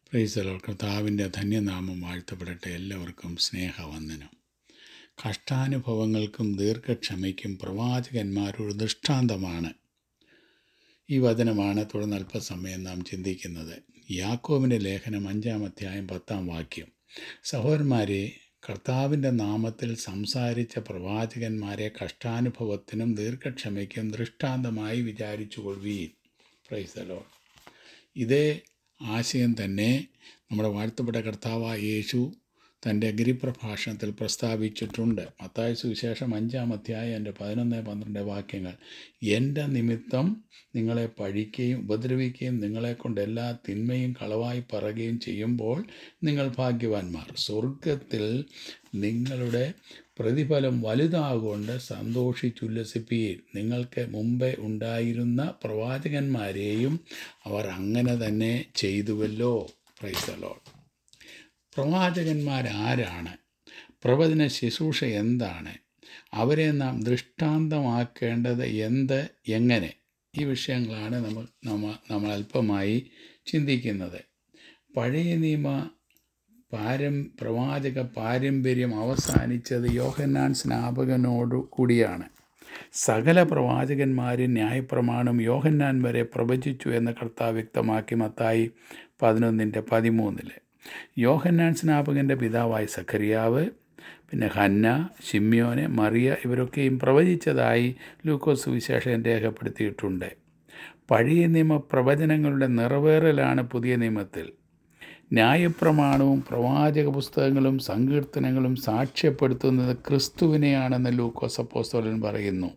പ്രൈസലോ കർത്താവിൻ്റെ ധന്യനാമം വാഴ്ത്തപ്പെടട്ടെ എല്ലാവർക്കും സ്നേഹവന്ദനം കഷ്ടാനുഭവങ്ങൾക്കും ദീർഘക്ഷമയ്ക്കും പ്രവാചകന്മാരൊരു ദൃഷ്ടാന്തമാണ് ഈ വചനമാണ് തുടർന്ന് അല്പസമയം നാം ചിന്തിക്കുന്നത് യാക്കോവിൻ്റെ ലേഖനം അഞ്ചാം അധ്യായം പത്താം വാക്യം സഹോദരന്മാരെ കർത്താവിൻ്റെ നാമത്തിൽ സംസാരിച്ച പ്രവാചകന്മാരെ കഷ്ടാനുഭവത്തിനും ദീർഘക്ഷമയ്ക്കും ദൃഷ്ടാന്തമായി വിചാരിച്ചു കൊള്ളുവീൻ പ്രൈസലോ ഇതേ ആശയം തന്നെ നമ്മുടെ വാഴ്ത്തപ്പെട്ട കർത്താവായ യേശു തൻ്റെ ഗിരിപ്രഭാഷണത്തിൽ പ്രസ്താവിച്ചിട്ടുണ്ട് മത്തായ സുവിശേഷം അഞ്ചാം അധ്യായം എൻ്റെ പതിനൊന്ന് പന്ത്രണ്ട് വാക്യങ്ങൾ എൻ്റെ നിമിത്തം നിങ്ങളെ പഴിക്കുകയും ഉപദ്രവിക്കുകയും നിങ്ങളെക്കൊണ്ട് എല്ലാ തിന്മയും കളവായി പറയുകയും ചെയ്യുമ്പോൾ നിങ്ങൾ ഭാഗ്യവാന്മാർ സ്വർഗത്തിൽ നിങ്ങളുടെ പ്രതിഫലം വലുതാകൊണ്ട് സന്തോഷിച്ചുല്ലസിപ്പീൻ നിങ്ങൾക്ക് മുമ്പേ ഉണ്ടായിരുന്ന പ്രവാചകന്മാരെയും അവർ അങ്ങനെ തന്നെ ചെയ്തുവല്ലോ പ്രൈസലോൾ പ്രവാചകന്മാരാരാണ് പ്രവചന ശുശ്രൂഷ എന്താണ് അവരെ നാം ദൃഷ്ടാന്തമാക്കേണ്ടത് എന്ത് എങ്ങനെ ഈ വിഷയങ്ങളാണ് നമ്മൾ നമ്മ നമ്മൾ അല്പമായി ചിന്തിക്കുന്നത് പഴയ നിയമ പാരം പ്രവാചക പാരമ്പര്യം അവസാനിച്ചത് യോഹന്നാൻ സ്നാപകനോടു കൂടിയാണ് സകല പ്രവാചകന്മാരും ന്യായപ്രമാണം യോഹന്നാൻ വരെ പ്രവചിച്ചു എന്ന് കർത്താവ് വ്യക്തമാക്കി മത്തായി പതിനൊന്നിൻ്റെ പതിമൂന്നില് യോഹന്നാൻ സ്നാപകൻ്റെ പിതാവായ സഖറിയാവ് പിന്നെ ഹന്ന ഷിമ്യോന് മറിയ ഇവരൊക്കെയും പ്രവചിച്ചതായി ലൂക്കോസ് വിശേഷം രേഖപ്പെടുത്തിയിട്ടുണ്ട് പഴയ നിയമ പ്രവചനങ്ങളുടെ നിറവേറലാണ് പുതിയ നിയമത്തിൽ ന്യായപ്രമാണവും പ്രവാചക പുസ്തകങ്ങളും സങ്കീർത്തനങ്ങളും സാക്ഷ്യപ്പെടുത്തുന്നത് ക്രിസ്തുവിനെയാണെന്ന് ലൂക്കോസ് അപ്പോസ്തോലൻ പറയുന്നു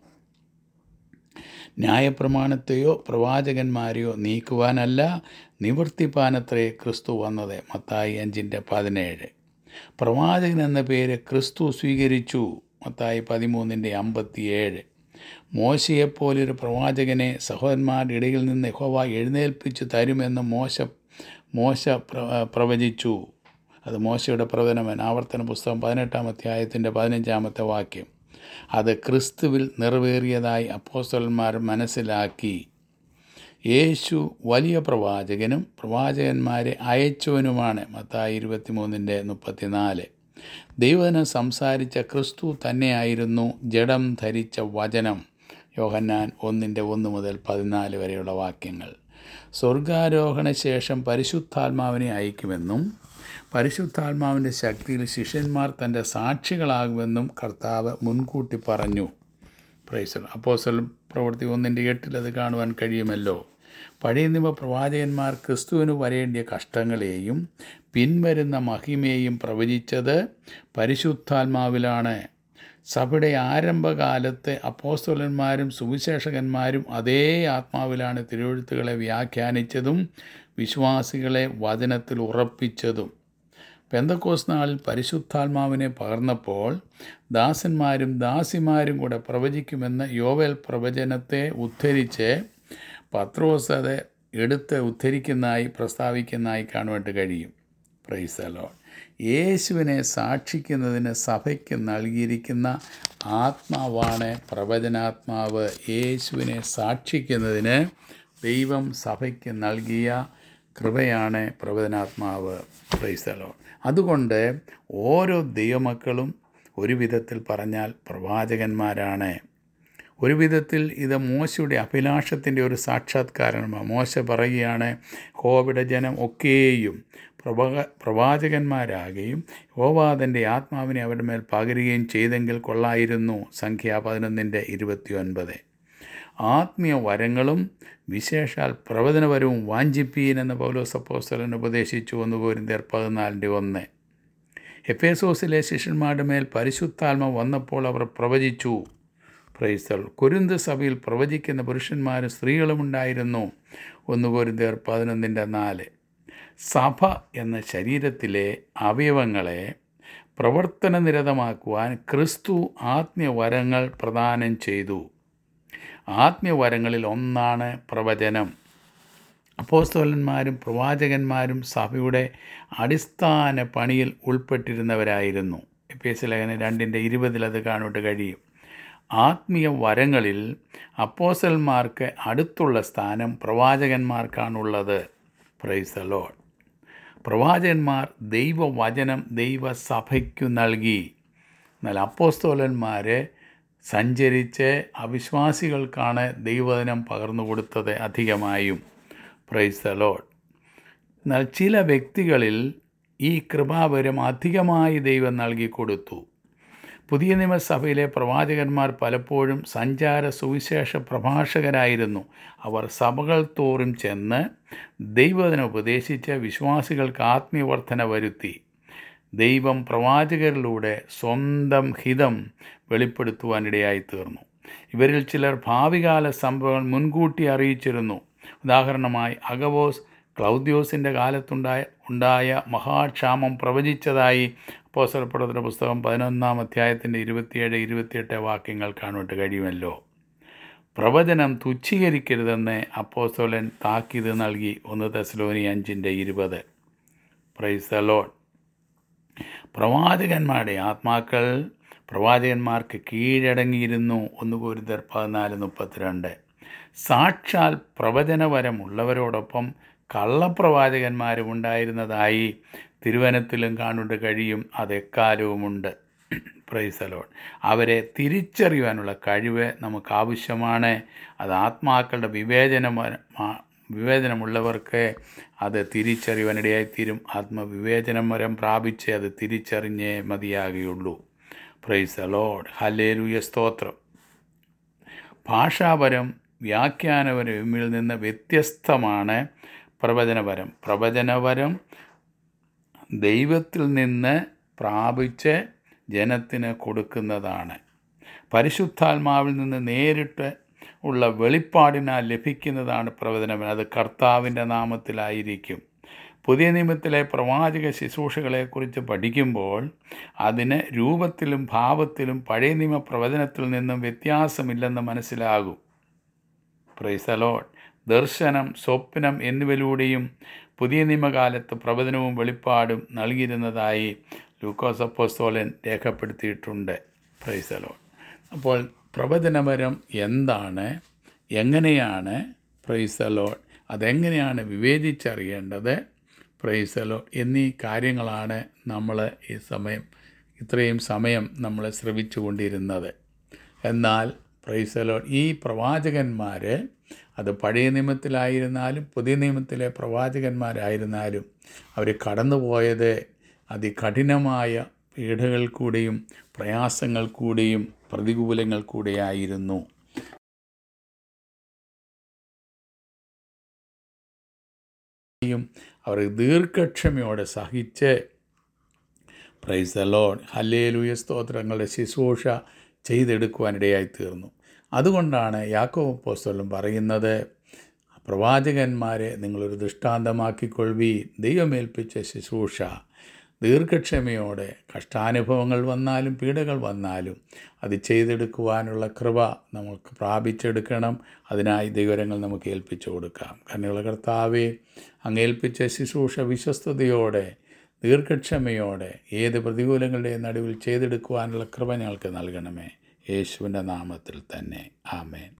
ന്യായപ്രമാണത്തെയോ പ്രവാചകന്മാരെയോ നീക്കുവാനല്ല നിവർത്തിപ്പാനത്രേ ക്രിസ്തു വന്നത് മത്തായി അഞ്ചിൻ്റെ പതിനേഴ് പ്രവാചകൻ എന്ന പേര് ക്രിസ്തു സ്വീകരിച്ചു മത്തായി പതിമൂന്നിൻ്റെ അമ്പത്തിയേഴ് മോശയെപ്പോലൊരു പ്രവാചകനെ സഹോദരന്മാരുടെ ഇടയിൽ നിന്ന് യഹോവ എഴുന്നേൽപ്പിച്ചു തരുമെന്ന് മോശ മോശ പ്രവചിച്ചു അത് മോശയുടെ പ്രവചനമൻ ആവർത്തന പുസ്തകം പതിനെട്ടാം അധ്യായത്തിൻ്റെ പതിനഞ്ചാമത്തെ വാക്യം അത് ക്രിസ്തുവിൽ നിറവേറിയതായി അപ്പോസ്റ്റലന്മാർ മനസ്സിലാക്കി യേശു വലിയ പ്രവാചകനും പ്രവാചകന്മാരെ അയച്ചവനുമാണ് മത്തായി ഇരുപത്തിമൂന്നിൻ്റെ മുപ്പത്തിനാല് ദൈവനം സംസാരിച്ച ക്രിസ്തു തന്നെയായിരുന്നു ജഡം ധരിച്ച വചനം യോഹന്നാൻ ഒന്നിൻ്റെ ഒന്ന് മുതൽ പതിനാല് വരെയുള്ള വാക്യങ്ങൾ സ്വർഗാരോഹണ ശേഷം പരിശുദ്ധാത്മാവിനെ അയക്കുമെന്നും പരിശുദ്ധാത്മാവിൻ്റെ ശക്തിയിൽ ശിഷ്യന്മാർ തൻ്റെ സാക്ഷികളാകുമെന്നും കർത്താവ് മുൻകൂട്ടി പറഞ്ഞു പ്രൈസൽ അപ്പോസൽ പ്രവൃത്തി ഒന്നിൻ്റെ എട്ടിൽ അത് കാണുവാൻ കഴിയുമല്ലോ പഴയ നിയമ പ്രവാചകന്മാർ ക്രിസ്തുവിന് വരേണ്ടിയ കഷ്ടങ്ങളെയും പിൻവരുന്ന മഹിമയെയും പ്രവചിച്ചത് പരിശുദ്ധാത്മാവിലാണ് സഭയുടെ ആരംഭകാലത്ത് അപ്പോസ്തോലന്മാരും സുവിശേഷകന്മാരും അതേ ആത്മാവിലാണ് തിരുവഴുത്തുകളെ വ്യാഖ്യാനിച്ചതും വിശ്വാസികളെ വചനത്തിൽ ഉറപ്പിച്ചതും പെന്തക്കോസ് നാളിൽ പരിശുദ്ധാത്മാവിനെ പകർന്നപ്പോൾ ദാസന്മാരും ദാസിമാരും കൂടെ പ്രവചിക്കുമെന്ന് യോവേൽ പ്രവചനത്തെ ഉദ്ധരിച്ച് പത്രോസ് അത് എടുത്ത് ഉദ്ധരിക്കുന്നതായി പ്രസ്താവിക്കുന്നതായി കാണുവാനായിട്ട് കഴിയും പ്രൈസലോ യേശുവിനെ സാക്ഷിക്കുന്നതിന് സഭയ്ക്ക് നൽകിയിരിക്കുന്ന ആത്മാവാണ് പ്രവചനാത്മാവ് യേശുവിനെ സാക്ഷിക്കുന്നതിന് ദൈവം സഭയ്ക്ക് നൽകിയ കൃപയാണ് പ്രവചനാത്മാവ് പ്രൈസലോ അതുകൊണ്ട് ഓരോ ദൈവമക്കളും ഒരു വിധത്തിൽ പറഞ്ഞാൽ പ്രവാചകന്മാരാണ് ഒരു വിധത്തിൽ ഇത് മോശയുടെ അഭിലാഷത്തിൻ്റെ ഒരു സാക്ഷാത്കാരമാണ് മോശ പറയുകയാണ് ഹോബിയുടെ ജനം ഒക്കെയും പ്രവാ പ്രവാചകന്മാരാകുകയും ഹോവാദൻ്റെ ആത്മാവിനെ അവരുടെ മേൽ പകരുകയും ചെയ്തെങ്കിൽ കൊള്ളായിരുന്നു സംഖ്യ പതിനൊന്നിൻ്റെ ഇരുപത്തിയൊൻപത് ആത്മീയ വരങ്ങളും വിശേഷാൽ പ്രവചനപരവും വാഞ്ചിപ്പീൻ എന്ന പൗലോസ് അപ്പോസ്തലൻ ഉപദേശിച്ചു എന്ന് പോരിന്തേർ പതിനാലിൻ്റെ ഒന്ന് എഫേസോസിലെ ശിഷ്യന്മാരുടെ മേൽ പരിശുദ്ധാത്മ വന്നപ്പോൾ അവർ പ്രവചിച്ചു പ്രൈസൽ കുരുന്ത് സഭയിൽ പ്രവചിക്കുന്ന പുരുഷന്മാരും സ്ത്രീകളും ഉണ്ടായിരുന്നു ഒന്ന് പോരിന്തേർ പതിനൊന്നിൻ്റെ നാല് സഭ എന്ന ശരീരത്തിലെ അവയവങ്ങളെ പ്രവർത്തനനിരതമാക്കുവാൻ ക്രിസ്തു ആത്മീയവരങ്ങൾ പ്രദാനം ചെയ്തു ആത്മീയവരങ്ങളിൽ ഒന്നാണ് പ്രവചനം അപ്പോസ്തോലന്മാരും പ്രവാചകന്മാരും സഭയുടെ അടിസ്ഥാന പണിയിൽ ഉൾപ്പെട്ടിരുന്നവരായിരുന്നു എഫ് എസ് ലേഖനം രണ്ടിൻ്റെ ഇരുപതിൽ അത് കാണുവാൻ കഴിയും ആത്മീയ വരങ്ങളിൽ അപ്പോസൽമാർക്ക് അടുത്തുള്ള സ്ഥാനം പ്രവാചകന്മാർക്കാണുള്ളത് പ്രൈസ് ദ ലോഡ് പ്രവാചകന്മാർ ദൈവവചനം ദൈവസഭയ്ക്കു നൽകി എന്നാൽ അപ്പോസ്തോലന്മാർ സഞ്ചരിച്ച് അവിശ്വാസികൾക്കാണ് ദൈവവചനം പകർന്നു കൊടുത്തത് അധികമായും പ്രൈസ് ദ ലോഡ് എന്നാൽ ചില വ്യക്തികളിൽ ഈ കൃപാവരം അധികമായി ദൈവം നൽകി കൊടുത്തു പുതിയ നിയമസഭയിലെ പ്രവാചകന്മാർ പലപ്പോഴും സഞ്ചാര സുവിശേഷ പ്രഭാഷകരായിരുന്നു അവർ സഭകൾ തോറും ചെന്ന് ദൈവത്തിനെ ഉപദേശിച്ച് വിശ്വാസികൾക്ക് ആത്മീയവർദ്ധന വരുത്തി ദൈവം പ്രവാചകരിലൂടെ സ്വന്തം ഹിതം വെളിപ്പെടുത്തുവാനിടയായി തീർന്നു ഇവരിൽ ചിലർ ഭാവികാല സംഭവങ്ങൾ മുൻകൂട്ടി അറിയിച്ചിരുന്നു ഉദാഹരണമായി അഗവോസ് ക്ലൗദ്യോസിൻ്റെ കാലത്തുണ്ടായ ഉണ്ടായ മഹാക്ഷാമം പ്രവചിച്ചതായി അപ്പോസ്തലപ്പെടുത്തുന്ന പുസ്തകം പതിനൊന്നാം അധ്യായത്തിൻ്റെ ഇരുപത്തിയേഴ് ഇരുപത്തിയെട്ട് വാക്യങ്ങൾ കാണുവാൻ കഴിയുമല്ലോ പ്രവചനം തുച്ഛീകരിക്കരുതെന്ന് അപ്പോസ്തോലൻ താക്കീത് നൽകി ഒന്ന് തെസ്ലോനി അഞ്ചിൻ്റെ ഇരുപത് പ്രൈസ് ദ ലോഡ് പ്രവാചകന്മാരുടെ ആത്മാക്കൾ പ്രവാചകന്മാർക്ക് കീഴടങ്ങിയിരുന്നു ഒന്ന് കുരുതർ പതിനാല് മുപ്പത്തിരണ്ട് സാക്ഷാൽ പ്രവചനവരമുള്ളവരോടൊപ്പം കള്ളപ്രവാചകന്മാരും ഉണ്ടായിരുന്നതായി തിരുവനത്തിലും കാണുണ്ട് കഴിയും അതെക്കാലവുമുണ്ട് പ്രൈസലോൺ അവരെ തിരിച്ചറിയുവാനുള്ള കഴിവ് നമുക്ക് ആവശ്യമാണ് അത് ആത്മാക്കളുടെ വിവേചനം വിവേചനമുള്ളവർക്ക് അത് തിരിച്ചറിയുവാനിടയായിത്തീരും ആത്മവിവേചനം വരം പ്രാപിച്ച് അത് തിരിച്ചറിഞ്ഞേ മതിയാകുകയുള്ളൂ പ്രൈസ് ലോഡ് ഹലേലുയ സ്തോത്രം ഭാഷാപരം വ്യാഖ്യാനപരം ഇവയിൽ നിന്ന് വ്യത്യസ്തമാണ് പ്രവചനപരം പ്രവചനപരം ദൈവത്തിൽ നിന്ന് പ്രാപിച്ച് ജനത്തിന് കൊടുക്കുന്നതാണ് പരിശുദ്ധാത്മാവിൽ നിന്ന് നേരിട്ട് ഉള്ള വെളിപ്പാടിനാൽ ലഭിക്കുന്നതാണ് പ്രവചനം അത് കർത്താവിൻ്റെ നാമത്തിലായിരിക്കും പുതിയ നിയമത്തിലെ പ്രവാചക ശുശ്രൂഷകളെക്കുറിച്ച് പഠിക്കുമ്പോൾ അതിന് രൂപത്തിലും ഭാവത്തിലും പഴയ നിയമ പ്രവചനത്തിൽ നിന്നും വ്യത്യാസമില്ലെന്ന് മനസ്സിലാകും പ്രൈസലോഡ് ദർശനം സ്വപ്നം എന്നിവയിലൂടെയും പുതിയ നിയമകാലത്ത് പ്രവചനവും വെളിപ്പാടും നൽകിയിരുന്നതായി ലൂക്കോസ് അപ്പോസ്തോലൻ രേഖപ്പെടുത്തിയിട്ടുണ്ട് പ്രൈസലോഡ് അപ്പോൾ പ്രവചനപരം എന്താണ് എങ്ങനെയാണ് പ്രൈസലോഡ് അതെങ്ങനെയാണ് വിവേചിച്ചറിയേണ്ടത് പ്രൈസലോ എന്നീ കാര്യങ്ങളാണ് നമ്മൾ ഈ സമയം ഇത്രയും സമയം നമ്മൾ ശ്രവിച്ചു കൊണ്ടിരുന്നത് എന്നാൽ പ്രൈസലോ ഈ പ്രവാചകന്മാർ അത് പഴയ നിയമത്തിലായിരുന്നാലും പുതിയ നിയമത്തിലെ പ്രവാചകന്മാരായിരുന്നാലും അവർ കടന്നുപോയത് അതികഠിനമായ പീഡകൾ കൂടെയും പ്രയാസങ്ങൾ കൂടെയും പ്രതികൂലങ്ങൾ കൂടെയായിരുന്നു അവർ ദീർഘക്ഷമയോടെ സഹിച്ച് പ്രൈസ് ദ ലോഡ് ഹല്ലേലൂയ സ്തോത്രങ്ങളുടെ ശുശ്രൂഷ ചെയ്തെടുക്കുവാനിടയായി തീർന്നു അതുകൊണ്ടാണ് യാക്കോബ് പോസ്റ്റലും പറയുന്നത് പ്രവാചകന്മാരെ നിങ്ങളൊരു ദൃഷ്ടാന്തമാക്കിക്കൊള്ളി ദൈവമേൽപ്പിച്ച ശുശ്രൂഷ ദീർഘക്ഷമയോടെ കഷ്ടാനുഭവങ്ങൾ വന്നാലും പീഡകൾ വന്നാലും അത് ചെയ്തെടുക്കുവാനുള്ള കൃപ നമുക്ക് പ്രാപിച്ചെടുക്കണം അതിനായി ദൈവരങ്ങൾ നമുക്ക് ഏൽപ്പിച്ചു കൊടുക്കാം കണ്ണുള്ള കർത്താവെ അങ്ങേൽപ്പിച്ച ശുശ്രൂഷ വിശ്വസ്തയോടെ ദീർഘക്ഷമയോടെ ഏത് പ്രതികൂലങ്ങളുടെ നടുവിൽ ചെയ്തെടുക്കുവാനുള്ള കൃപ ഞങ്ങൾക്ക് നൽകണമേ യേശുവിൻ്റെ നാമത്തിൽ തന്നെ ആമേൻ